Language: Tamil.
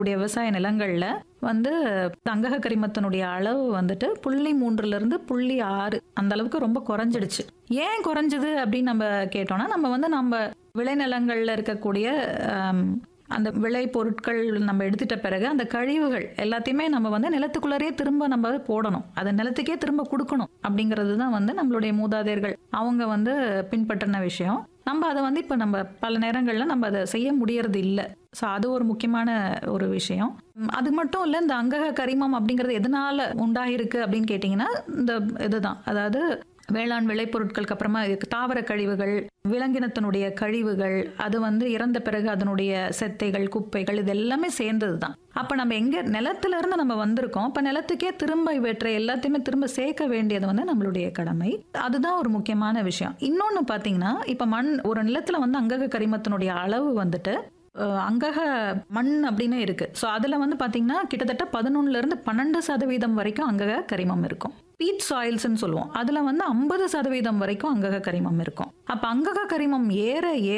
உடைய விவசாய நிலங்கள்ல வந்து அங்கக கரிமத்தினுடைய அளவு வந்துட்டு புள்ளி மூன்றுல இருந்து புள்ளி ஆறு அந்த அளவுக்கு ரொம்ப குறைஞ்சிடுச்சு ஏன் குறைஞ்சது அப்படின்னு நம்ம கேட்டோம்னா நம்ம வந்து நம்ம விளைநிலங்கள்ல இருக்கக்கூடிய ஆம், அந்த விளை பொருட்கள் நம்ம எடுத்துட்ட பிறகு அந்த கழிவுகள் எல்லாத்தையுமே நம்ம வந்து நிலத்துக்குள்ளரே திரும்ப நம்ம போடணும் அதை நிலத்துக்கே திரும்ப கொடுக்கணும் அப்படிங்கிறது தான் வந்து நம்மளுடைய மூதாதையர்கள் அவங்க வந்து பின்பற்றின விஷயம் நம்ம அதை வந்து இப்போ நம்ம பல நேரங்களில் நம்ம அதை செய்ய முடியறது இல்லை ஸோ அது ஒரு முக்கியமான ஒரு விஷயம் உம், அது மட்டும் இல்லை இந்த அங்கக கரிமம் அப்படிங்கிறது எதனால உண்டாகிருக்கு அப்படின்னு கேட்டிங்கன்னா இந்த இதுதான் அதாவது வேளாண் விளைபொருட்களுக்கு அப்புறமா இதுக்கு தாவர கழிவுகள் விலங்கினத்தினுடைய கழிவுகள் அது வந்து இறந்த பிறகு அதனுடைய செத்தைகள் குப்பைகள் இது எல்லாமே சேர்ந்தது தான் அப்போ நம்ம எங்க நிலத்துல இருந்து நம்ம வந்திருக்கோம் அப்போ நிலத்துக்கே திரும்ப இவற்றை எல்லாத்தையுமே திரும்ப சேர்க்க வேண்டியது வந்து நம்மளுடைய கடமை அதுதான் ஒரு முக்கியமான விஷயம் இன்னொன்று பார்த்தீங்கன்னா இப்போ மண் ஒரு நிலத்துல வந்து அங்கக கரிமத்தினுடைய அளவு வந்துட்டு அஹ், அங்கக மண் அப்படின்னு இருக்கு ஸோ அதில் வந்து பார்த்தீங்கன்னா கிட்டத்தட்ட பதினொன்னுல இருந்து பன்னெண்டு சதவீதம் வரைக்கும் அங்கக கரிமம் இருக்கும் பீட் சாயில்ஸ்னு சொல்லுவோம் அதில் வந்து ஐம்பது சதவீதம் வரைக்கும் அங்கக கரிமம் இருக்கும் அப்போ அங்கக கரிமம் ஏற ஏற